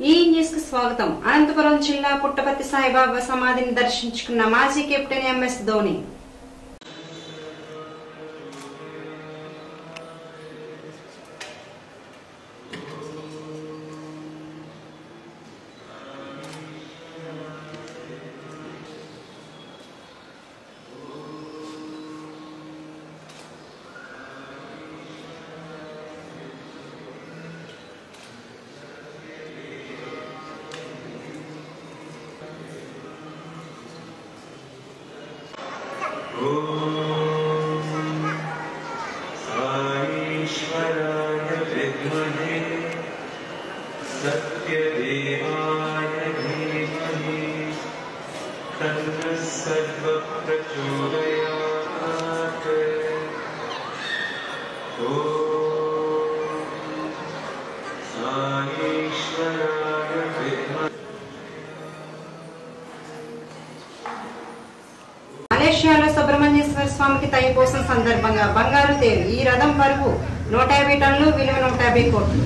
ఈ న్యూస్ కు స్వాగతం అనంతపురం జిల్లా పుట్టపర్తి సాయిబాబా సమాధిని దర్శించుకున్న మాజీ కెప్టెన్ ఎంఎస్ ధోని ईश्वराय विद्महे सत्यदेवाय धीमहि तन्नः सर्वप्रचोदयात् ॐ साईश्वराय विद्महे మలేషియాలో సుబ్రహ్మణ్యేశ్వర స్వామికి తైపోసం సందర్భంగా బంగారు తేరు ఈ రథం బరువు నూట యాభై టన్నులు విలువ నూట యాభై కోట్లు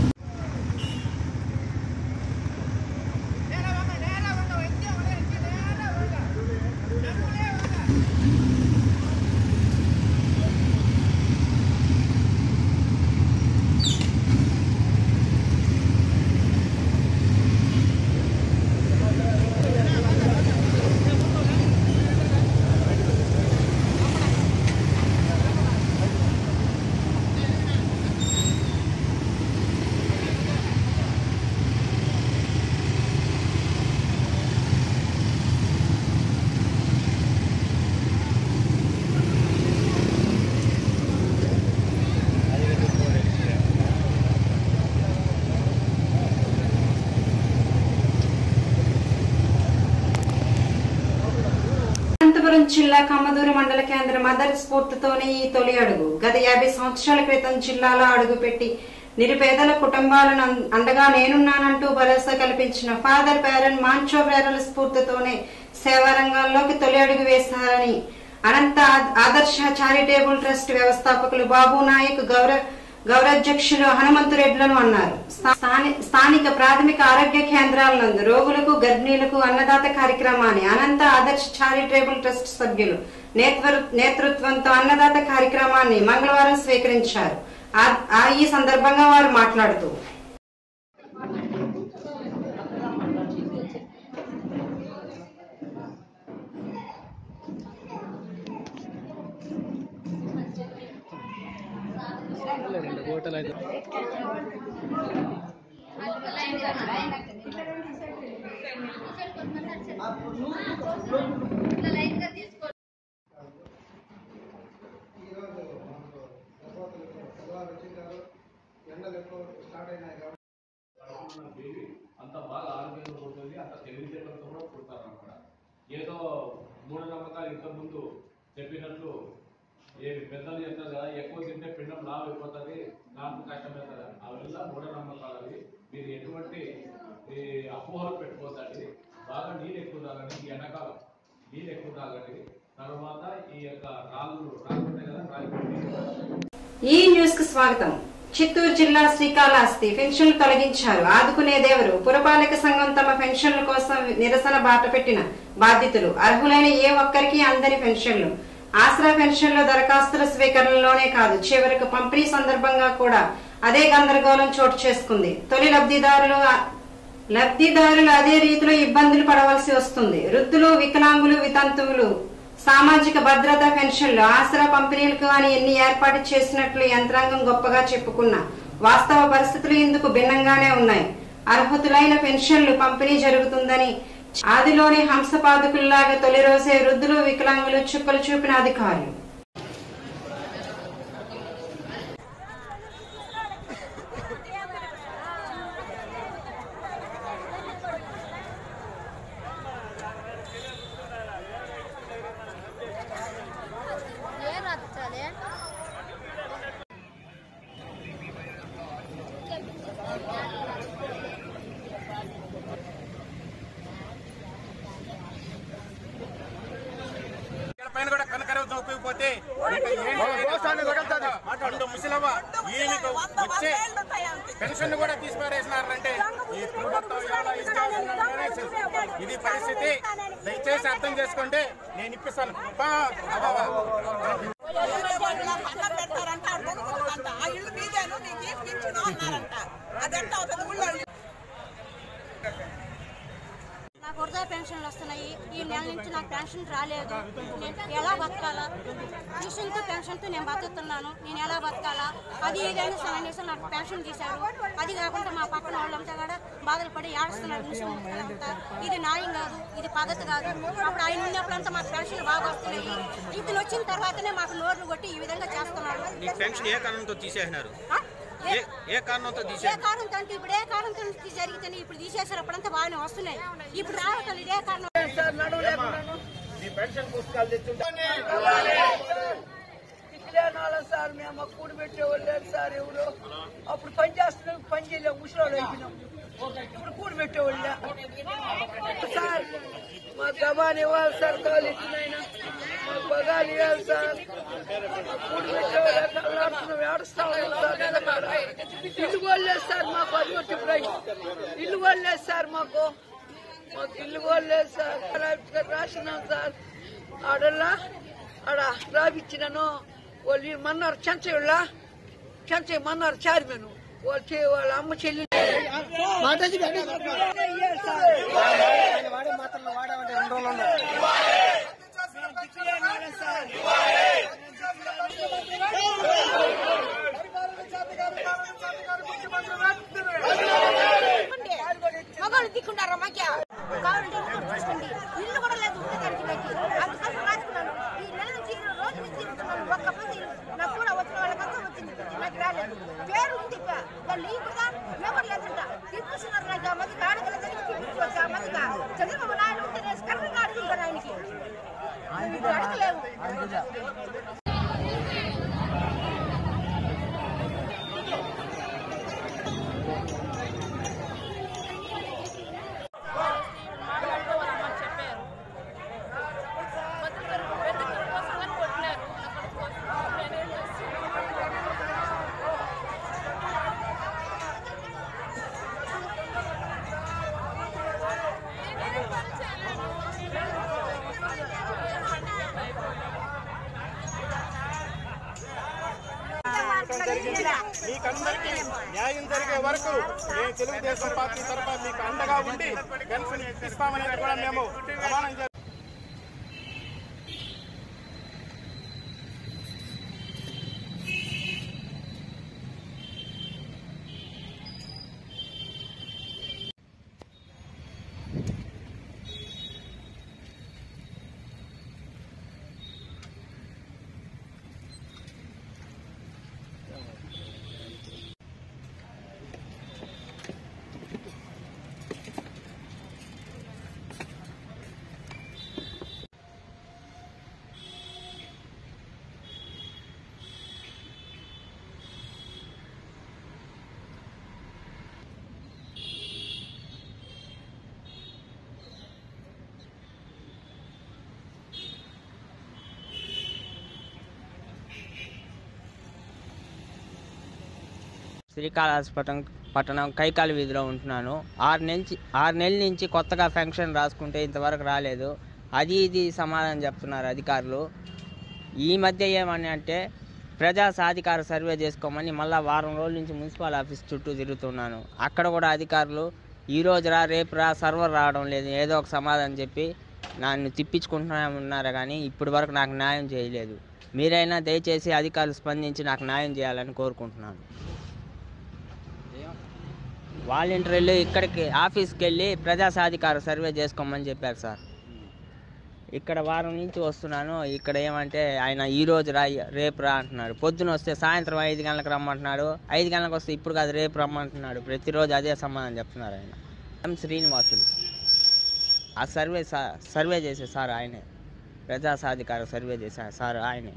అనంతపురం జిల్లా కమ్మదూరు మండల కేంద్రం మదర్ స్ఫూర్తితోనే ఈ తొలి అడుగు గత యాభై సంవత్సరాల క్రితం జిల్లాలో అడుగుపెట్టి నిరుపేదల కుటుంబాలను అం- అండగా నేనున్నానంటూ భరోసా కల్పించిన ఫాదర్ పేరెంట్ మాంచో పేరల స్ఫూర్తితోనే సేవా రంగాల్లోకి తొలి అడుగు వేశారని అనంత ఆ- ఆదర్శ చారిటేబుల్ ట్రస్ట్ వ్యవస్థాపకులు బాబు నాయక్ గౌరవ గౌరవాధ్యక్షులు హనుమంతురెడ్లను అన్నారు స్థా- స్థాని- స్థానిక ప్రాథమిక ఆరోగ్య కేంద్రాల నందు రోగులకు గర్భిణీలకు అన్నదాత కార్యక్రమాన్ని అనంత ఆదర్శ చారిటేబుల్ ట్రస్ట్ సభ్యులు నేతృ- నేతృత్వంతో అన్నదాత కార్యక్రమాన్ని మంగళవారం స్వీకరించారు ఆ- ఆ ఈ సందర్భంగా వారు మాట్లాడుతూ ఈరోజు మనకు దశవతులు తెల్లవారు వచ్చింటారు ఎండలు ఎక్కువ స్టార్ట్ అయినాయి కాబట్టి మన బేబీ అంత బాగా ఆరోగ్యంగా ఉంటుంది అంత తెలివితేటలతో కూడా పుడతారు అనమాట ఏదో మూఢనమ్మకాలు ఇంతకుముందు చెప్పినట్లు ఏమి పెద్దలు చెప్తారు కదా ఎక్కువ తింటే పిండం లావు అయిపోతుంది నాకు కష్టమవుతుంది అవెల్లా మూఢనమ్మకాలు అవి మీరు ఎటువంటి ఈ అపోహలు పెట్టుకోదండి బాగా నీళ్ళు ఎక్కువ తాగండి ఈ ఎండాకాలం నీళ్ళు ఎక్కువ తాగండి తర్వాత ఈ యొక్క రాళ్ళు రాళ్ళు ఉంటాయి కదా రాళ్ళు ఈ న్యూస్ కు స్వాగతం చిత్తూరు జిల్లా శ్రీకాళహస్తి పెన్షన్లు తొలగించారు ఆదుకునేదెవరు పురపాలక సంఘం తమ పెన్షన్ల కోసం నిరసన బాట పెట్టిన బాధితులు అర్హులైన ఏ ఒక్కరికి అందని పెన్షన్లు ఆసరా పెన్షన్ల దరఖాస్తుల స్వీకరణలోనే కాదు చివరకు పంపిణీ సందర్భంగా కూడా అదే గందరగోళం చోటు చేసుకుంది తొలి లబ్ధిదారులు లబ్ధిదారులు అదే రీతిలో ఇబ్బందులు పడవలసి వస్తుంది వృద్ధులు వికలాంగులు వితంతువులు సామాజిక భద్రత పెన్షన్లు ఆసరా పంపిణీలకు అని ఎన్ని ఏర్పాటు చేసినట్లు యంత్రాంగం గొప్పగా చెప్పుకున్న వాస్తవ పరిస్థితులు ఇందుకు భిన్నంగానే ఉన్నాయి అర్హతులైన పెన్షన్లు పంపిణీ జరుగుతుందని ఆదిలోని హంసపాదుకుల్లాగా తొలి రోజే వృద్ధులు వికలాంగులు చుక్కలు చూపిన అధికారులు ಏನ್ ಹಚ್ಚಲೆ పైన కూడా కనకర ఉపయోగపోతే పండు ముసలవ్వ ఈమెకు వచ్చే పెన్షన్ కూడా తీసిపారేసినారంటే ఈ ప్రభుత్వం ఎలా ఇది చేస్తున్నారనే తెలుసు. ఇది పరిస్థితి దయచేసి అర్థం చేసుకోండి నేను ఇప్పిస్తాను బా, అబ్బా, అబ్బా. పక్కన పెట్టారంట అడుగుతుందంట ఆ ఇల్లు మీదేను నీకు ఏం పింఛను అన్నారంట అదెంత అవుతుంది ఊళ్ళో నాకు వృధా పెన్షన్లు వస్తున్నాయి ఈ నెల నుంచి నాకు పెన్షన్ రాలేదు నేను ఎలా బతకాలా పెన్షన్తో పెన్షన్తో నేను బతుకుతున్నాను నేను ఎలా బతకాలా అది ఏదైనా సమస్య నాకు పెన్షన్ తీశారు అది కాకుండా మా పక్కన వాళ్ళంతా కూడా బాధలు పడి ఏడుస్తున్నారు ముసలింతా ఇది న్యాయం కాదు ఇది పద్ధతి కాదు అప్పుడు ఆయన ఉన్నప్పుడంతా మాకు పెన్షన్లు బాగా వస్తున్నాయి ఇతను వచ్చిన తర్వాతనే మాకు నోర్లు కొట్టి ఈ విధంగా చేస్తున్నారు నీకు పెన్షన్ ఏ కారణంతో తీసేసినారు ఆ? ఏ ఏ ఏ కారణంతో ఏ తీసేసినారు కారణంతో అంటే ఇప్పుడు ఏ కారణంతో జరిగితే ఇప్పుడు తీసేసారు అప్పుడంతా బాగానే వస్తున్నాయి ఇప్పుడు రావట్లేదు ఇదే కారణం ఈ పెన్షన్ పుస్తకాలు తెచ్చుంటే పిచ్చిలేనాళ్ళం సార్ మేము కూడి పెట్టేవాళ్ళు లేదు సార్ ఎవరు అప్పుడు పని చేస్తున్నాం పని చేయలేము ముసలోళ్ళు అయిపోయినాం ఇప్పుడు కూడి పెట్టేవాళ్ళు సార్ మా గమాన్ ఇవ్వాలి సార్ కాలు ఇచ్చినైనా మాకు బగాలు ఇవ్వాలి సార్ మా కూడి పెట్టేవాళ్ళు కళ్ళాడుతున్నాం ఏడుస్తా ఉన్నాం సార్ నిలబడ. ఇల్లు కూడా లేదు సార్ మాకు అది ఒకటి ఇప్పుడు ఇల్లు కూడా లేదు సార్ మాకు మాకు ఇల్లు కూడా లేదు సార్ రాసినాం సార్ ఆడల్లా ఆడ రాపిచ్చినాను వాళ్ళు మన్నారు చెంచయ్య చెంచయ్య మన్నారు చారిమేను వాళ్ళు చే- వాళ్ళ అమ్మ చెల్లి మగవాళ్ళు దిక్కుంటారా మధ్య కావాలంటే ఇల్లు కూడా చూసుకోండి ఇల్లు కూడా లేదు ఉండేదానికి నాకు అందుకని రాసుకున్నాను ఈ నెల నుంచి ఈ రోజు నుంచి తిరుగుతున్నాను ఒక్క మంది నాకు కూడా వచ్చిన వాళ్ళకంతా వచ్చింది నాకు రాలేదు పేరు ఉంది ఇక. దాన్ని ఇప్పుడు నెంబర్ లేదంట తిప్పుతున్నారు నాకు ఆ మందికి ఆడగల తిప్పించుకోవచ్చు ఆ మందికి చంద్రబాబు నాయుడు ఉంటే నేను కరెక్ట్గా అడుగుతాను ఆయనకి ఇప్పుడు అడగలేము మీకందరికీ న్యాయం జరిగే వరకు మేము తెలుగుదేశం పార్టీ తరఫున మీకు అండగా ఉండి పెన్షన్ ఇప్పిస్తామనేది కూడా మేము ప్రమాణం చేస్తాం శ్రీకాళహస్పటం పట్టణం కైకాల వీధిలో ఉంటున్నాను ఆరు నుంచి ఆరు నెలల నుంచి కొత్తగా ఫంక్షన్ రాసుకుంటే ఇంతవరకు రాలేదు అది ఇది సమాధానం చెప్తున్నారు అధికారులు ఈ మధ్య ఏమని అంటే ప్రజా సాధికార సర్వే చేసుకోమని మళ్ళీ వారం రోజుల నుంచి మున్సిపల్ ఆఫీస్ చుట్టూ తిరుగుతున్నాను అక్కడ కూడా అధికారులు ఈ రోజు రా రేపు రా సర్వర్ రావడం లేదు ఏదో ఒక సమాధానం చెప్పి నన్ను తిప్పించుకుంటున్నా ఉన్నారు కానీ ఇప్పటి వరకు నాకు న్యాయం చేయలేదు మీరైనా దయచేసి అధికారులు స్పందించి నాకు న్యాయం చేయాలని కోరుకుంటున్నాను వాలంటీర్లు ఇక్కడికి ఆఫీస్కి వెళ్ళి ప్రజా సాధికార సర్వే చేసుకోమని చెప్పారు సార్ ఇక్కడ వారం నుంచి వస్తున్నాను ఇక్కడ ఏమంటే ఆయన ఈ రోజు రా రేపు రా అంటున్నాడు పొద్దున వస్తే సాయంత్రం ఐదు గంటలకు రమ్మంటున్నాడు ఐదు గంటలకు వస్తే ఇప్పుడు కాదు రేపు రమ్మంటున్నాడు ప్రతిరోజు అదే సమాధానం చెప్తున్నారు ఆయన ఎం శ్రీనివాసులు ఆ సర్వే సా సర్వే చేసే సార్ ఆయనే ప్రజా సాధికార సర్వే చేసే సార్ ఆయనే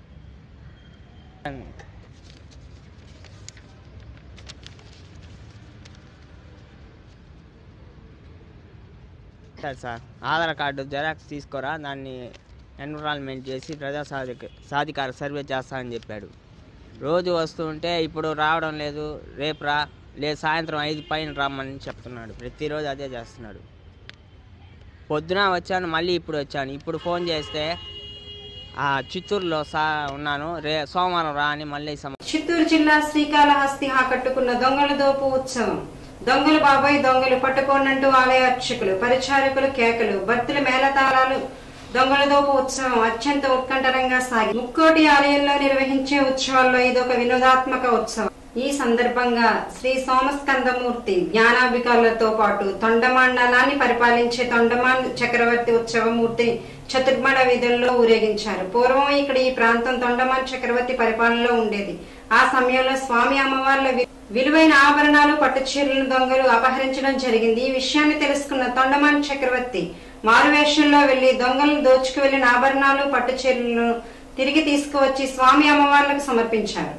సరే సార్ ఆధార్ కార్డు జెరాక్స్ తీసుకోరా దాన్ని ఎన్విరాన్మెంట్ చేసి ప్రజా సాధిక సాధికార సర్వే చేస్తా అని చెప్పాడు రోజు వస్తుంటే ఇప్పుడు రావడం లేదు రేపు రా లేదు సాయంత్రం ఐదు పైన రమ్మని చెప్తున్నాడు ప్రతిరోజు అదే చేస్తున్నాడు పొద్దున వచ్చాను మళ్ళీ ఇప్పుడు వచ్చాను ఇప్పుడు ఫోన్ చేస్తే ఆ, చిత్తూరులో సా ఉన్నాను రే సోమవారం రా అని మళ్ళీ సమ చిత్తూరు జిల్లా శ్రీకాళహస్తి ఆకట్టుకున్న దొంగల దోపు ఉత్సవం దొంగలు బాబాయ్ దొంగలు పట్టుకోనంటూ ఆలయ అర్చకులు పరిచారకులు కేకలు భక్తుల మేళతాళాలు దొంగల దోపు ఉత్సవం అత్యంత ఉత్కంఠరంగా సాగి ముక్కోటి ఆలయంలో నిర్వహించే ఉత్సవాల్లో ఇదొక వినోదాత్మక ఉత్సవం ఈ సందర్భంగా శ్రీ సోమస్కందమూర్తి జ్ఞానాభికారులతో పాటు తొండమాండలాన్ని పరిపాలించే తొండమాన్ చక్రవర్తి ఉత్సవమూర్తి చతుర్మడ వీధుల్లో ఊరేగించారు పూర్వం ఇక్కడ ఈ ప్రాంతం తొండమాన్ చక్రవర్తి పరిపాలనలో ఉండేది ఆ సమయంలో స్వామి అమ్మవార్ల వి- విలువైన ఆభరణాలు పట్టుచీరలను దొంగలు అపహరించడం జరిగింది ఈ విషయాన్ని తెలుసుకున్న తొండమాన్ చక్రవర్తి మారువేషంలో వెళ్లి దొంగలను దోచుకు వెళ్లిన ఆభరణాలు పట్టుచీరలను తిరిగి తీసుకువచ్చి స్వామి అమ్మవార్లకు సమర్పించారు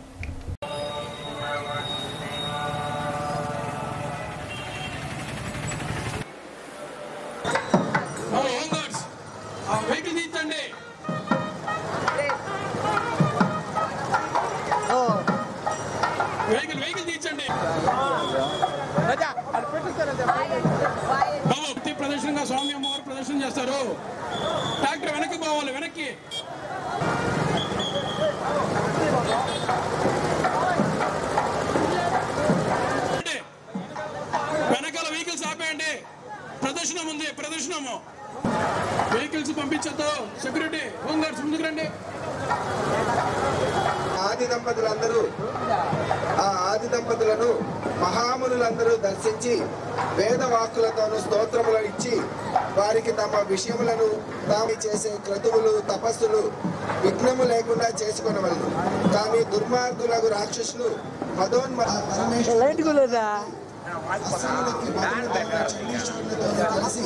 వెహికల్ తీర్చండి వెహికల్ వెహికల్ తీర్చండి బాబు భక్తి ప్రదర్శనగా స్వామి అమ్మవారు ప్రదర్శన చేస్తారు ట్రాక్టర్ వెనక్కి పోవాలి వెనక్కి వెనకాల వెహికల్స్ ఆపేయండి ప్రదర్శనం ఉంది ప్రదర్శనము వెహికల్స్ పంపించొద్దు సెక్యూరిటీ హోమ్ గార్డ్స్ ముందుకు రండి ఆది దంపతులందరూ ఆ ఆది దంపతులను మహామునులందరూ దర్శించి వేద వాక్కులతోనూ స్తోత్రములు ఇచ్చి వారికి తమ విషయములను తాము చేసే క్రతువులు తపస్సులు విఘ్నము లేకుండా చేసుకొనవలను కానీ దుర్మార్గులకు రాక్షసులు మదోన్మ పరమేశ్వరుడు అసురులకి బదులు తమ చండీశ్వరులతో కలిసి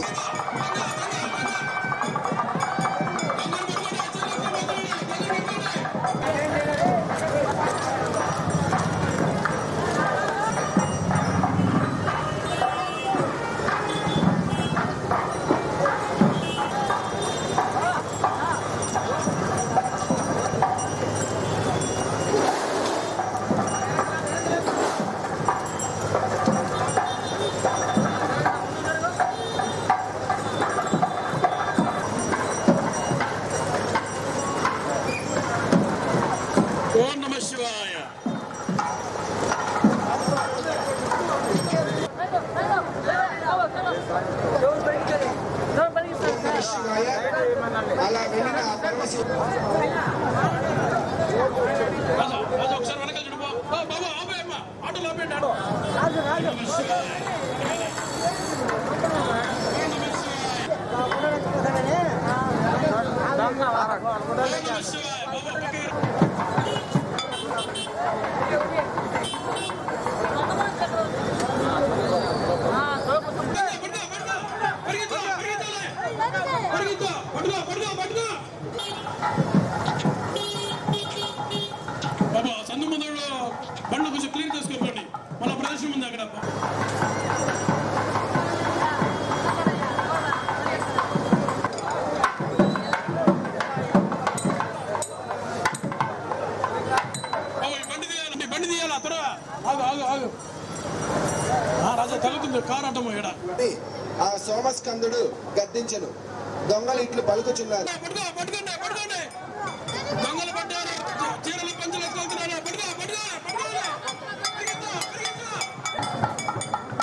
ఓం నమ శివాయ శివాయ అలా వెళ్ళిన ఆ పరమశివుడు రాజా రాజా ఒకసారి వెనకాల చూడు బా- బా- బాబు ఆపేయమ్మా ఆటోలో ఆపేయండి ఆటో నమ శివాయ. ఓం నమ శివాయ. బాబు పక్కకి రా. పట్టుకో పట్టుకో పట్టుకో పట్టుకో బాబా సందు ముందు బండ్లు కొంచెం క్లీన్ చేసుకోకండి మళ్ళీ ప్రదర్శన ఉంది అక్కడ బాబా, ఈ బండి తీయాలి ఈ బండి తీయాలి త్వరగా ఆగు ఆగు ఆగు ఆ, రాజా తగ్గుతుంది కారు అడ్డము ఇక్కడ ఆ సోమస్కందుడు గద్దించెను దొంగలు ఇట్లు పలుకుచున్నారు పట్టుకో పట్టుకోండి పట్టుకోండి దొంగలు పట్టారు చీ- చీరలు పంచలు ఎత్తుకెళ్తున్నారు పట్టుకో పట్టుకో పట్టుకోండి పరిగెత్తు, పరిగెత్తు.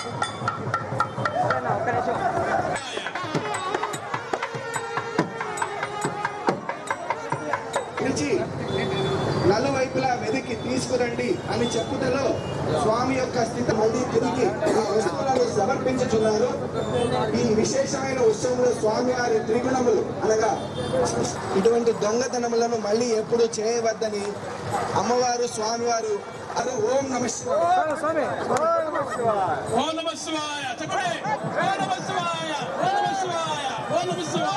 పిలిచి నలువైపులా వెతికి తీసుకురండి అని చెప్పుటలో స్వామి యొక్క స్థితి మళ్ళీ తిరిగి ఈ వస్తువులను సమర్పించుచున్నారు ఈ విశేషమైన ఉత్సవంలో స్వామి వారి త్రిగుణములు అనగా ఇటువంటి దొంగతనములను మళ్ళీ ఎప్పుడు చేయవద్దని అమ్మవారు స్వామివారు అది ఓం నమ ఓ నమ శివాయ చెప్పండి ఓ నమ శివాయ ఓ నమ శివాయ ఓ నమ శివాయ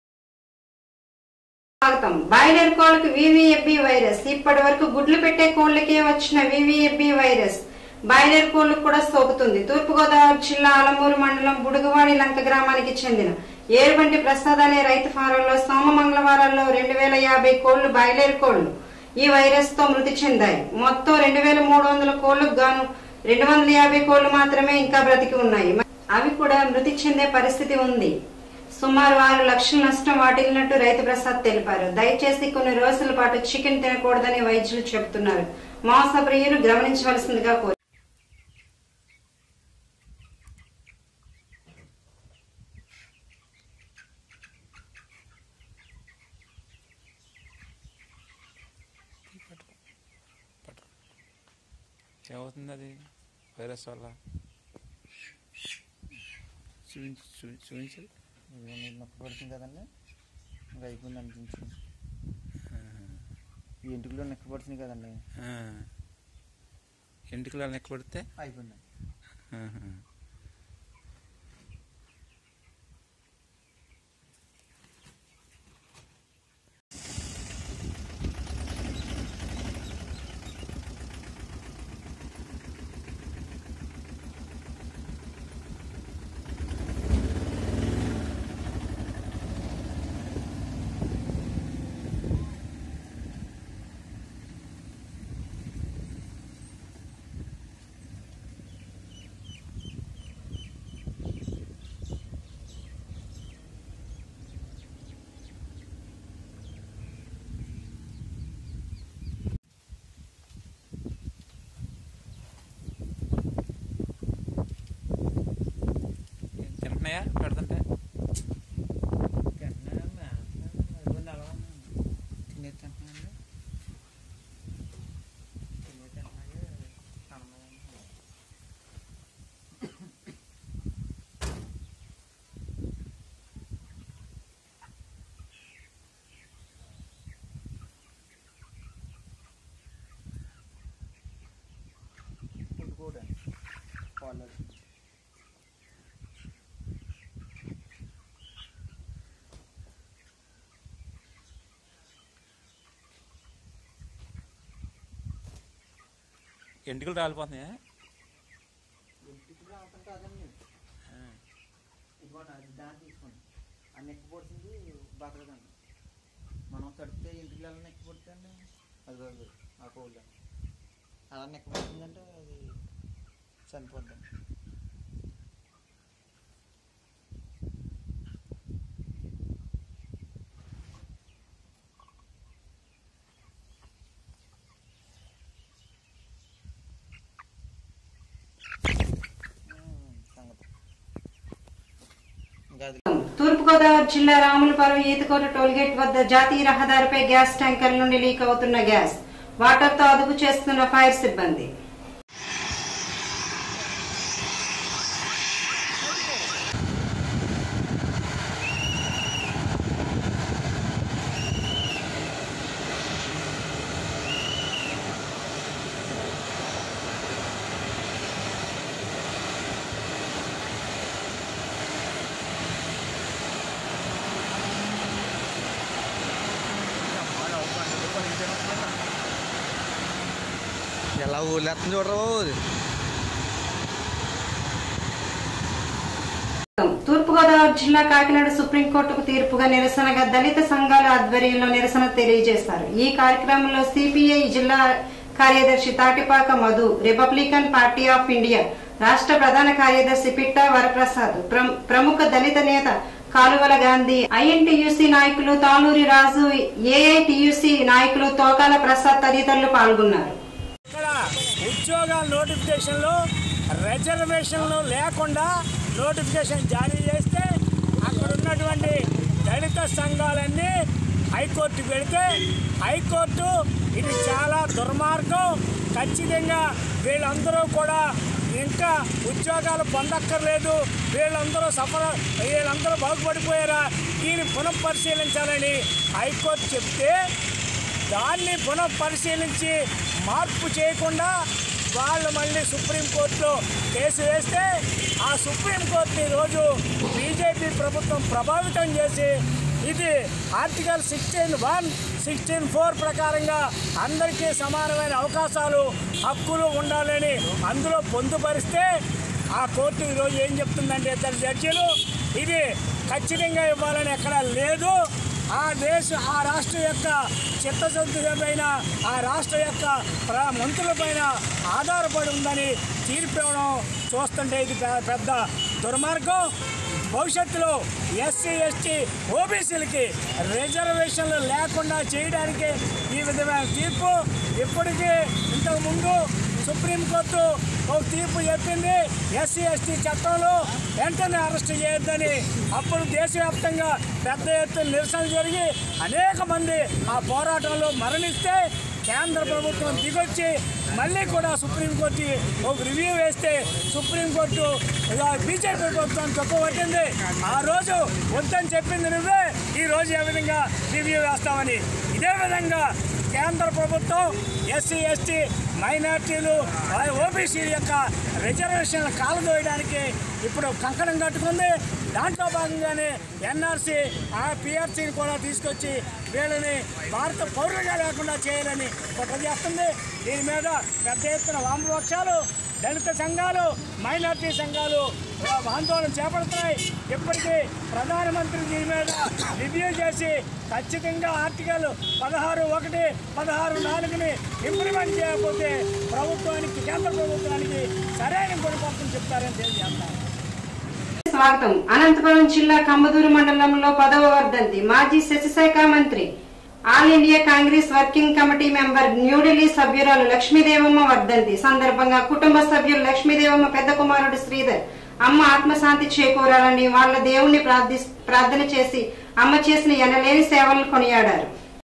స్వాగతం బాయిలర్ కోళ్లకు వివిఎఫ్బి వైరస్ ఇప్పటి వరకు గుడ్లు పెట్టే కోళ్లకే వచ్చిన వివిఎఫ్బి వైరస్ బాయిలర్ కోళ్లకు కూడా సోకుతుంది తూర్పుగోదావరి జిల్లా ఆలమూరు మండలం బుడుగువాడి లంక గ్రామానికి చెందిన ఏరుబంటి ప్రసాద్ అనే రైతు ఫారంలో సోమ మంగళవారాల్లో రెండు వేల యాభై కోళ్లు బాయిలర్ కోళ్లు ఈ వైరస్ తో మృతి చెందాయి మొత్తం రెండు వేల మూడు వందల కోళ్లకు గాను రెండు వందల యాభై కోళ్లు మాత్రమే ఇంకా బ్రతికి ఉన్నాయి అవి కూడా మృతి చెందే పరిస్థితి ఉంది సుమారు ఆరు లక్షల నష్టం వాటిల్లినట్టు రైతు ప్రసాద్ తెలిపారు దయచేసి కొన్ని రోజుల పాటు చికెన్ తినకూడదని వైద్యులు చెబుతున్నారు మాంస ప్రియులు గమనించవలసిందిగా కోరారు ఏమవుతుంది అది వైరస్ వల్ల చూపించు చూపించు చూపించు నొక్కబడుతుంది కదండి ఇంకా అయిపోయింది అనిపించింది ఈ ఇంటిలో నొక్కబడుతుంది కదండి ఎంటికలు నెక్క పడితే అయిపోయింది ఆహా. తింటున్నాయా పెడుతుంటే ఎంటికలు రాలిపోతున్నాయా దాన్ని తీసుకోండి ఆ నెక్ పొడిచింది బతకదండి మనం తడిపితే ఇంటికి వెళ్ళి నెక్ పొడితే అండి అది కాదు ఆ కోళ్ళు అలా నెక్ పొడిచిందంటే అది చనిపోద్దండి సంగతి ఇంకా అది తూర్పుగోదావరి జిల్లా రాములపురం ఈతకోట టోల్గేట్ వద్ద జాతీయ రహదారిపై గ్యాస్ ట్యాంకర్ నుండి లీక్ అవుతున్న గ్యాస్ వాటర్ తో అదుపు చేస్తున్న ఫైర్ సిబ్బంది ఎలా ఊళ్ళేస్తుంది చూడరు తూర్పుగోదావరి జిల్లా కాకినాడ సుప్రీంకోర్టుకు తీర్పుగా నిరసనగా దళిత సంఘాల ఆధ్వర్యంలో నిరసన తెలియజేశారు ఈ కార్యక్రమంలో సిపిఐ జిల్లా కార్యదర్శి Tatipaka Madhu Republican Party of India రాష్ట్ర ప్రధాన కార్యదర్శి పిట్టా వరప్రసాద్ ప్రమ్- ప్రముఖ దళిత నేత కాలువల గాంధీ ఐఎన్టీయూసీ నాయకులు తాలూరి రాజు ఏఐటియుసి నాయకులు తోకాల ప్రసాద్ తదితరులు పాల్గొన్నారు ఇక్కడ ఉద్యోగాల నోటిఫికేషన్లు రిజర్వేషన్లు లేకుండా నోటిఫికేషన్ జారీ చేస్తే అక్కడ ఉన్నటువంటి దళిత సంఘాలన్నీ హైకోర్టుకు వెళితే హైకోర్టు ఇది చాలా దుర్మార్గం ఖచ్చితంగా వీళ్ళందరూ కూడా ఇంకా ఉద్యోగాలు పొందక్కర్లేదు వీళ్ళందరూ సఫల వీళ్ళందరూ బాగుపడిపోయారా దీన్ని పునఃపరిశీలించాలని హైకోర్టు చెప్తే దాన్ని పునఃపరిశీలించి మార్పు చేయకుండా వాళ్ళు మళ్ళీ సుప్రీంకోర్టులో కేసు వేస్తే ఆ సుప్రీంకోర్టుని ఈరోజు బీజేపీ ప్రభుత్వం ప్రభావితం చేసి ఇది article sixteen one sixteen four ప్రకారంగా అందరికీ సమానమైన అవకాశాలు హక్కులు ఉండాలని అందులో పొందుపరిస్తే ఆ కోర్టు ఈరోజు ఏం చెప్తుందంటే ఇద్దరు జడ్జీలు ఇది ఖచ్చితంగా ఇవ్వాలని ఎక్కడా లేదు ఆ దేశ ఆ రాష్ట్రం యొక్క చిత్తశుద్ధిపైన ఆ రాష్ట్ర యొక్క ప్ర మంత్రులపైన ఆధారపడి ఉందని తీర్పు ఇవ్వడం చూస్తుంటే ఇది పె- పెద్ద దుర్మార్గం భవిష్యత్తులో ఎస్సీ ఎస్టీ ఓబీసీలకి రిజర్వేషన్లు లేకుండా చేయడానికి ఈ విధమైన తీర్పు ఇప్పటికీ ఇంతకు ముందు సుప్రీంకోర్టు ఒక తీర్పు చెప్పింది ఎస్సీ ఎస్టీ చట్టంలో వెంటనే అరెస్ట్ చేయొద్దని అప్పుడు దేశవ్యాప్తంగా పెద్ద ఎత్తున నిరసన జరిగి అనేక మంది ఆ పోరాటంలో మరణిస్తే కేంద్ర ప్రభుత్వం దిగొచ్చి మళ్ళీ కూడా సుప్రీంకోర్టు ఒక రివ్యూ వేస్తే సుప్రీంకోర్టు ఇక బీజేపీ ప్రభుత్వం తప్పుపట్టింది ఆ రోజు వద్దని చెప్పింది నువ్వే ఈ రోజు ఏ విధంగా రివ్యూ వేస్తామని ఇదే విధంగా కేంద్ర ప్రభుత్వం ఎస్సీ ఎస్టీ మైనార్టీలు ఓబీసీ యొక్క రిజర్వేషన్ కాలదోయడానికి ఇప్పుడు కంకణం కట్టుకుంది దాంట్లో భాగంగానే ఎన్ఆర్సీ ఆ పిఆర్సీని కూడా తీసుకొచ్చి వీళ్ళని భారత పౌరులుగా లేకుండా చేయాలని కుట్ర చేస్తుంది దీని మీద పెద్ద ఎత్తున వామపక్షాలు దళిత సంఘాలు మైనార్టీ సంఘాలు ఆ, ఆందోళన చేపడుతున్నాయి ఇప్పటికీ ప్రధానమంత్రి దీని మీద రివ్యూ చేసి ఖచ్చితంగా ఆర్టికల్ పదహారు ఒకటి పదహారు నాలుగుని ఇంప్లిమెంట్ చేయకపోతే ప్రభుత్వానికి కేంద్ర ప్రభుత్వానికి సరైన గుణపాఠం చెప్తారని తెలియజేస్తాను స్వాగతం అనంతపురం జిల్లా కంబదూరు మండలంలో పదవ వర్ధంతి మాజీ శశిశాఖ మంత్రి All India Congress Working Committee member New Delhi సభ్యురాలు లక్ష్మీదేవమ్మ వర్ధంతి సందర్భంగా కుటుంబ సభ్యులు లక్ష్మీదేవమ్మ పెద్ద కుమారుడు శ్రీధర్ అమ్మ ఆత్మశాంతి చేకూరాలని వాళ్ళ దేవుణ్ణి ప్రార్థి ప్రార్థన చేసి అమ్మ చేసిన ఎనలేని సేవలను కొనియాడారు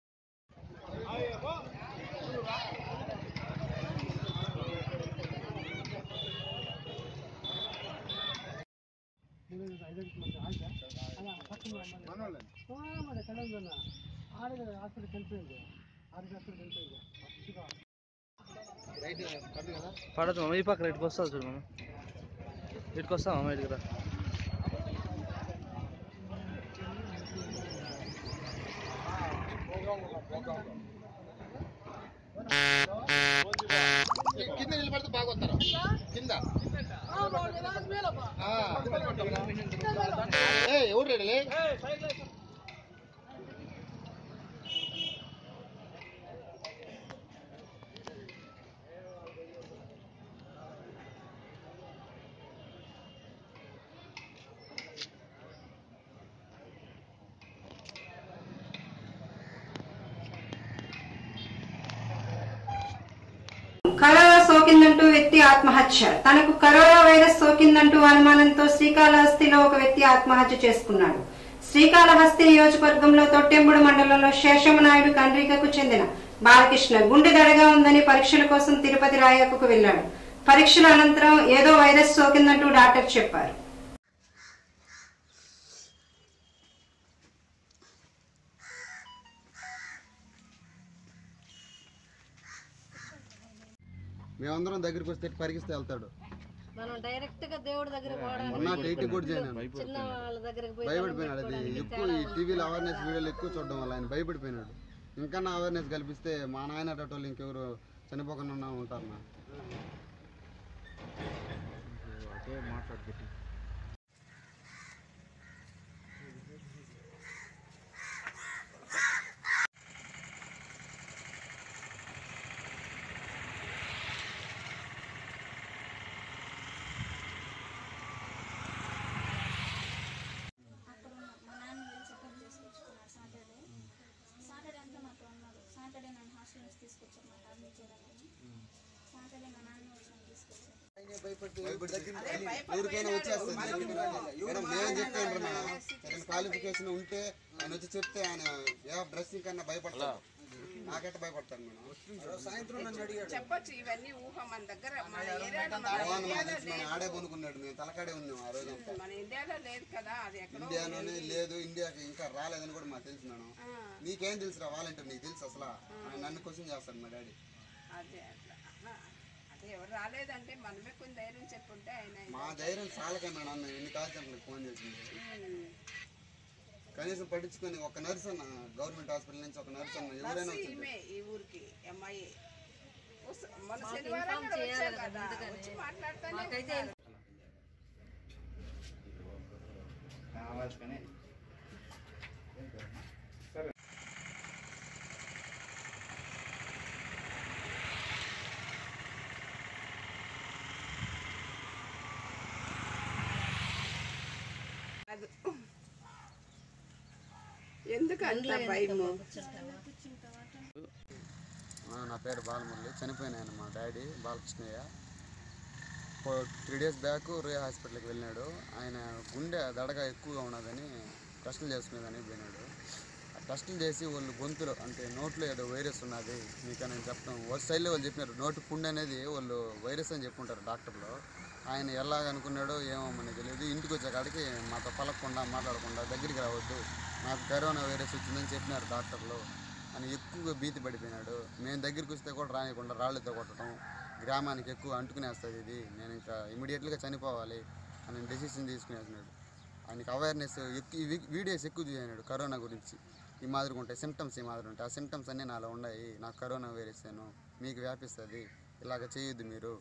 పడదు మామ ఈ పక్కన ఇటుకు వస్తావు చూడు మామ ఇటుకు వస్తావా మామ ఇటుకు రా కింద నిలబడితే బాగా వస్తారు కింద ఏ ఎవరు రెడీ కరోనా సోకిందంటూ వ్యక్తి ఆత్మహత్య తనకు కరోనా వైరస్ సోకిందంటూ అనుమానంతో శ్రీకాళహస్తిలో ఒక వ్యక్తి ఆత్మహత్య చేసుకున్నాడు శ్రీకాళహస్తి నియోజకవర్గంలో తొట్టెంబుడు మండలంలో శేషమనాయుడు కండ్రికకు చెందిన బాలకృష్ణ గుండె దడగా ఉందని పరీక్షల కోసం తిరుపతి రాయకుకు వెళ్లాడు పరీక్షల అనంతరం ఏదో వైరస్ సోకిందంటూ డాక్టర్ చెప్పారు మేమందరం దగ్గరికి వస్తే పరిగిస్తే వెళ్తాడు మనం డైరెక్ట్ గా దేవుడి దగ్గర మొన్న డైట్ కూడా చేయను చిన్న వాళ్ళ దగ్గరికి పోయి భయపడిపోయినాడు అది ఎక్కువ ఈ టీవీలో అవేర్నెస్ వీడియోలు ఎక్కువ చూడడం వల్ల ఆయన భయపడిపోయినాడు ఇంకా నా అవేర్నెస్ కల్పిస్తే మా నాయన అటోళ్ళు ఇంకెవరు చనిపోకుండా ఉంటారు నా అప్పుడు మా నాన్న వెళ్ళి చెకప్ చేసుకొచ్చుకున్నాడు సాటర్డే సాటర్డే అంతా నాతో ఉన్నాడు సాటర్డే నన్ను హాస్టల్ నుంచి తీసుకొచ్చాను మా అడ్మిట్ చేయడానికి సాటర్డే మా నాన్న వచ్చి నన్ను తీసుకొచ్చారు ఎవరికైనా వచ్చేస్తుంది మేడం మేము చెప్పాను మేడం ఏదైనా క్వాలిఫికేషన్ ఉంటే ఆయన వచ్చి చెప్తే ఆయన ఏ డ్రెస్సింగ్ కన్నా భయపడతాడు నాకైతే భయపడతాను మేడం సాయంత్రం నన్ను అడిగాడు చెప్పొచ్చు ఇవన్నీ ఊహ మన దగ్గర మన ఏరియాలో మన భగవాన్ మా ఇండియాలో తెలిసి మన లేదు. ఆడే కొనుక్కున్నాడు మేము తలకాడే ఉన్నాం ఆ రోజు అంతా మన ఇండియాలో లేదు కదా అది ఎక్కడో ఇండియాలోనే లేదు ఇండియాకి ఇంకా రాలేదని కూడా మాకు తెలుసు మేడం ఆ. నీకేం తెలుసు రావాలంటే నీకు తెలుసు అసలు ఆయన నన్ను క్వశ్చన్ చేస్తాడు మా డాడీ అదే అట్లా ఆహా. అదే ఎవరు రాలేదంటే మనమే కొన్ని ధైర్యం చెప్పుంటే ఆయన మా ధైర్యం చాలకే మేడం మేము ఎన్ని కాల్ సెంటర్లకు ఫోన్ చేసింది ఉమ్. కనీసం పట్టించుకొని ఒక నర్స్ అన్న గవర్నమెంట్ హాస్పిటల్ నుంచి ఒక నర్స్ అన్న ఎవరైనా నర్సు వచ్చింది ఈమె ఈ ఊరికి అమ్మాయి వస్త- మన మాకు శనివారం ఇన్ఫార్మ్ కూడా చేయాలి వచ్చాం కదా కదా ముందుగానే. వచ్చి మాట్లాడతానే మాకైతే ఉన్నారు. కావాల్సుకొని ఎందుకు అంత భయము ఆ, నా పేరు బాలమురళి చనిపోయిన ఆయన మా daddy Balakrishnaiah three days back రే హాస్పిటల్కి వెళ్ళినాడు ఆయన గుండె దడగా ఎక్కువగా ఉన్నదని టెస్టులు చేసుకునేదని పోయినాడు ఆ టెస్టులు చేసి వాళ్ళు గొంతులో అంటే నోట్లో ఏదో వైరస్ ఉన్నది మీకు నేను చెప్పడం ఒక సైడ్లో వాళ్ళు చెప్పినారు నోటి పుండు అనేది వాళ్ళు వైరస్ అని చెప్పుంటారు డాక్టర్లు ఆయన ఎలాగనుకున్నాడో ఏమో మనకి తెలియదు ఇంటికి వచ్చేకాడికి మాతో పలకకుండా మాట్లాడకుండా దగ్గరికి రావద్దు నాకు కరోనా వైరస్ వచ్చిందని చెప్పినారు డాక్టర్లు అని ఎక్కువగా భీతి పడిపోయినాడు మేము దగ్గరికి వస్తే కూడా రానియకుండా రాళ్ళతో కొట్టడం గ్రామానికి ఎక్కువ అంటుకునేస్తుంది ఇది నేను ఇంకా ఇమీడియట్గా చనిపోవాలి అని డెసిషన్ తీసుకునేసినాడు ఆయనకి అవేర్నెస్ ఎక్కువ ఈ వీ- వీడియోస్ ఎక్కువ చూసినాడు కరోనా గురించి ఈ మాదిరిగా ఉంటాయి సిమ్టమ్స్ ఈ మాదిరి ఉంటాయి ఆ సిమ్టమ్స్ అన్నీ నాలో ఉన్నాయి నాకు కరోనా వైరస్ ఏను మీకు వ్యాపిస్తుంది ఇలాగ చేయొద్దు మీరు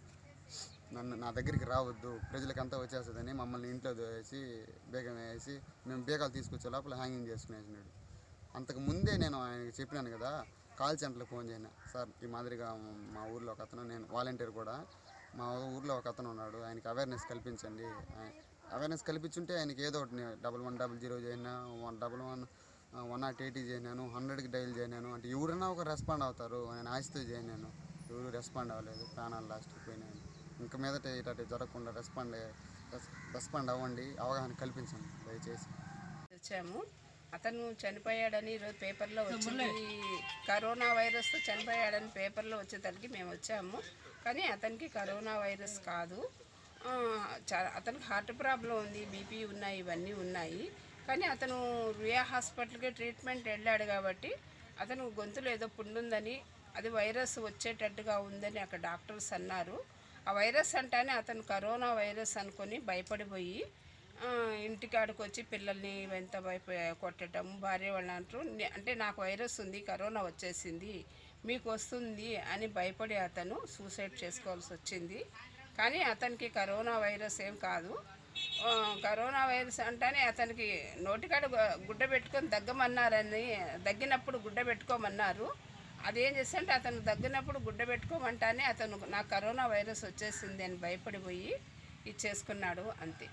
నన్ను నా దగ్గరికి రావద్దు ప్రజలకంతా వచ్చేస్తుందని మమ్మల్ని ఇంట్లో వేసి బేగం వేసి మేము బేగాలు తీసుకొచ్చే లోపల హ్యాంగింగ్ చేసుకునేసినాడు అంతకు ముందే నేను ఆయనకి చెప్పినాను కదా కాల్ సెంటర్కి ఫోన్ చేసిన సార్ ఈ మాదిరిగా మా ఊర్లో ఒక అతను నేను వాలంటీర్ కూడా మా ఊర్లో ఒక అతను ఉన్నాడు ఆయనకి అవేర్నెస్ కల్పించండి అవేర్నెస్ కల్పించుంటే ఆయనకి ఏదో ఒకటి డబల్ వన్ డబల్ జీరో చేసినా one double one one not eighty చేయనాను హండ్రెడ్కి డైల్ చేయనాను అంటే ఎవరైనా ఒక రెస్పాండ్ అవుతారు నేను ఆశతో చేయనాను ఎవరు రెస్పాండ్ అవ్వలేదు ప్రాణాలు లాస్ట్కి పోయినాయి ఇంక మీదట ఇటు జరగకుండా రెస్పాండ్ రెస్పాండ్ అవ్వండి అవగాహన కల్పించండి దయచేసి వచ్చాము అతను చనిపోయాడని ఈరోజు పేపర్లో వచ్చింది కరోనా వైరస్తో చనిపోయాడని పేపర్లో వచ్చేసరికి మేము వచ్చాము కానీ అతనికి కరోనా వైరస్ కాదు ఆ, చా- అతనికి హార్ట్ ప్రాబ్లం ఉంది బీపీ ఉన్నాయి ఇవన్నీ ఉన్నాయి కానీ అతను రుయా హాస్పిటల్కి ట్రీట్మెంట్ వెళ్ళాడు కాబట్టి అతను గొంతులో ఏదో పుండుందని అది వైరస్ వచ్చేటట్టుగా ఉందని అక్కడ డాక్టర్స్ అన్నారు ఆ వైరస్ అంటేనే అతను కరోనా వైరస్ అనుకొని భయపడిపోయి ఆ, ఇంటికాడికి వచ్చి పిల్లల్ని ఎంత భయప కొట్టడం భార్య వాళ్ళు అంటారు "నే- అంటే నాకు వైరస్ ఉంది కరోనా వచ్చేసింది మీకు వస్తుంది అని భయపడి అతను సూసైడ్ చేసుకోవాల్సి వచ్చింది కానీ అతనికి కరోనా వైరస్ ఏం కాదు ఆ, కరోనా వైరస్ అంటేనే అతనికి నోటికాడ గు- గుడ్డ పెట్టుకొని దగ్గమన్నారని దగ్గినప్పుడు గుడ్డ పెట్టుకోమన్నారు అదేం చేస్తే అతను దగ్గినప్పుడు గుడ్డ పెట్టుకోమంటానే అతను నాకు కరోనా వైరస్ వచ్చేసింది అని భయపడిపోయి ఇది చేసుకున్నాడు అంతే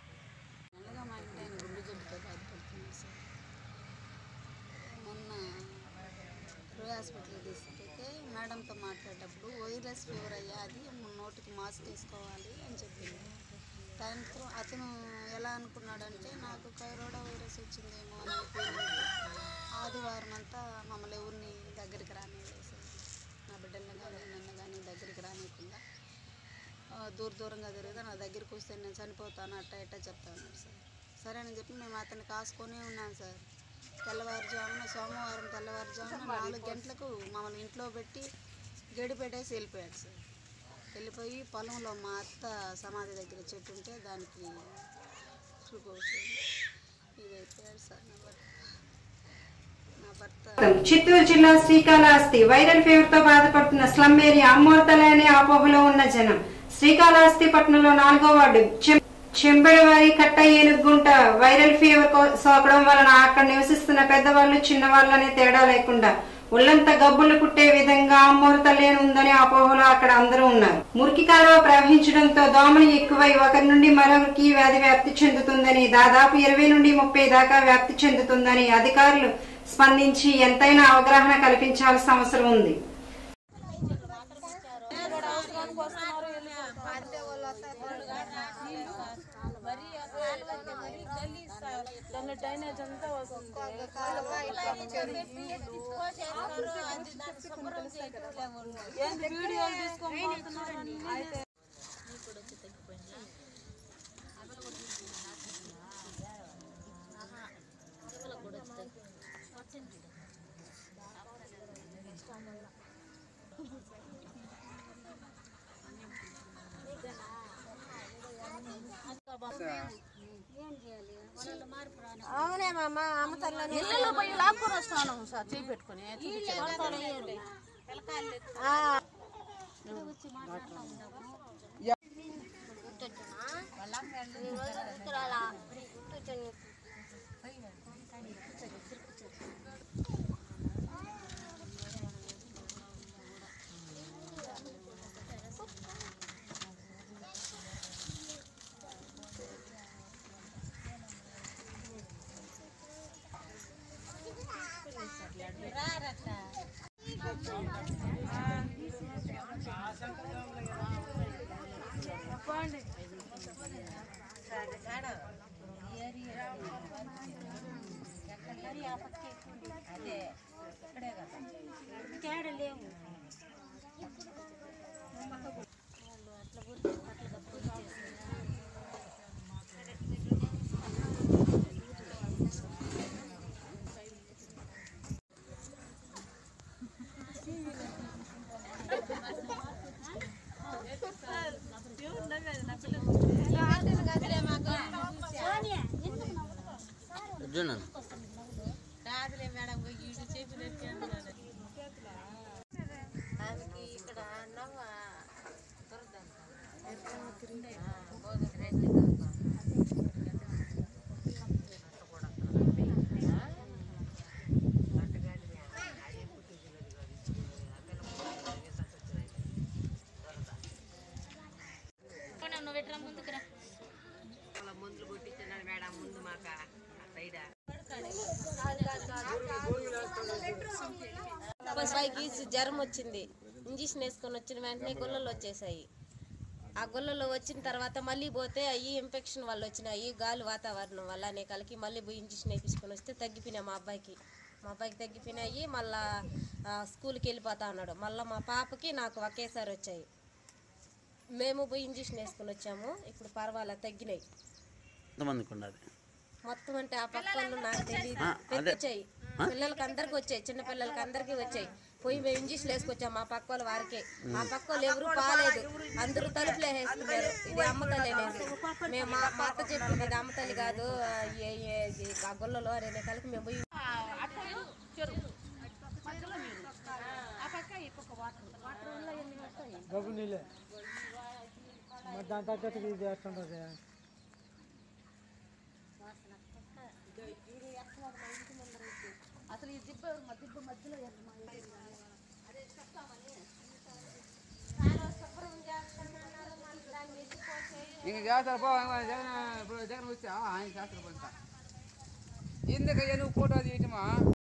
నెలగా మా ఇంటి ఆయన గుండె జబ్బుతో బాధపడుతున్నాడు సార్ మొన్న రోయ్ హాస్పిటల్కి తీసుకెళ్తే మేడంతో మాట్లాడేటప్పుడు వైరస్ ఫీవర్ అయ్యా అది నోటికి మాస్క్ వేసుకోవాలి అని చెప్పింది దాంతో అతను ఎలా అనుకున్నాడంటే నాకు కరోనా వైరస్ వచ్చిందేమో అని అనుకున్నాడు ఆదివారం అంతా మమ్మల్ని ఎవరిని దగ్గరికి రానివ్వలేదు సార్ నా బిడ్డల్ని కానీ నన్ను కానీ దగ్గరికి రానివ్వకుండా ఆ, దూర దూరంగా తిరిగితే నా దగ్గరికి వస్తే నేను చనిపోతాను అట్ట ఇట్ట చెప్తా ఉన్నాడు సార్ సరే అని చెప్పి మేము అతన్ని కాసుకొనే ఉన్నాం సార్ తెల్లవారుజామున సోమవారం తెల్లవారుజామున నాలుగు గంటలకు మమ్మల్ని ఇంట్లో పెట్టి గడి పెట్టేసి వెళ్ళిపోయాడు సార్ వెళ్ళిపోయి పొలంలో మా అత్త సమాధి దగ్గర చెట్టు ఉంటే దానికి చూకోవచ్చు ఇది అయిపోయాడు సార్ నా భర్త నా భర్త చిత్తూరు జిల్లా శ్రీకాళహస్తి వైరల్ ఫీవర్ తో బాధపడుతున్న స్లమ్ ఏరియా అమ్మోర్తలే అనే అపోహలో ఉన్న జనం శ్రీకాళహస్తి పట్టణంలో నాలుగో వార్డు చెం- చెంబెడవారి కట్ట ఏనుగుంట వైరల్ ఫీవర్ కో- సోకడం వలన అక్కడ నివసిస్తున్న పెద్దవాళ్ళు చిన్నవాళ్ళు అనే తేడా లేకుండా ఒళ్ళంతా గబ్బులు పుట్టే విధంగా అమ్మోర్తలేని ఉందనే అపోహలో అక్కడ అందరూ ఉన్నారు మురికి కాలువ ప్రవహించడంతో దోమలు ఎక్కువై ఒకరి నుండి మరొకరికి వ్యాధి వ్యాప్తి చెందుతుందని దాదాపు ఇరవై నుండి ముప్పై దాకా వ్యాప్తి చెందుతుందని అధికారులు స్పందించి ఎంతైనా అవగాహన కల్పించాల్సిన అవసరం ఉంది డ్రైనేజ్ అంతా వస్తుంది ఏంటి వీడియోలు తీసుకొని పోతున్నారని అయితే అవునే మామ అమ్మ తల్లని ఇళ్ళలో పోయి లాక్కొని వస్తున్నాం సార్ చేయి పెట్టుకొని ఆ. అదే ఇక్కడే కదా తేడ లేవు వాళ్ళు అట్లా కూడా అట్లా తప్పు అర్జున్ రాదులే మేడం వీడు చెప్పినట్టు ఆమెకి ఇక్కడ అన్నం నువ్వు పెట్టరా ముందుకు రా మందులు కొట్టించినాడు మేడం ముందు మాక సైడ్ అబ్బాయికి జ్వరం వచ్చింది ఇంజక్షన్ వేసుకొని వచ్చిన వెంటనే గొల్లలు వచ్చేసాయి ఆ గొల్లలో వచ్చిన తర్వాత మళ్ళీ పోతే అవి ఇన్ఫెక్షన్ వల్ల వచ్చినాయి గాలి వాతావరణం వల్ల అనే కలికి మళ్ళీ పోయి ఇంజక్షన్ వేయించుకొని వస్తే తగ్గిపోయినాయి మా అబ్బాయికి మా అబ్బాయికి తగ్గిపోయినాయి మళ్ళా ఆ, స్కూల్కి వెళ్ళిపోతా ఉన్నాడు మళ్ళీ మా పాపకి నాకు ఒకేసారి వచ్చాయి మేము పోయి ఇంజక్షన్ వేసుకొని వచ్చాము ఇప్పుడు పర్వాలేదు తగ్గినాయి ఎంతమందికి ఉన్నది మొత్తం అంటే ఆ పక్క వాళ్ళు నాకు తెలియదు ఆ, అదే. వచ్చాయి ఆ? పిల్లలకి అందరికి వచ్చాయి చిన్న పిల్లలకి అందరికి వచ్చాయి పోయి మేము ఇంజక్షన్ వేసుకొచ్చాం మా పక్క వాళ్ళ వారికే ఆ పక్క వాళ్ళు ఎవరు పాలేదు అందరూ తలుపులు వేసేస్తున్నారు ఇది అమ్మ తల్లి అనేది మేము మా మా అత్త చెప్పింది ఇది అమ్మ తల్లి కాదు ఏ ఏ ఇది ఆ గొల్లలో అనే కలిపి మేము పోయి గబ్బు నీళ్ళే మరి దాని తగ్గట్టుగా ఇది ఎట్లుంటుంది అసలు ఈ దిబ్బ మా దిబ్బ మధ్యలో ఇంక చేస్తారు పో జగన్ ఇప్పుడు జగన్ వచ్చా ఆయన చేస్తారు పంట ఎందుకయ్యా నువ్వు ఫోటో తీయటమా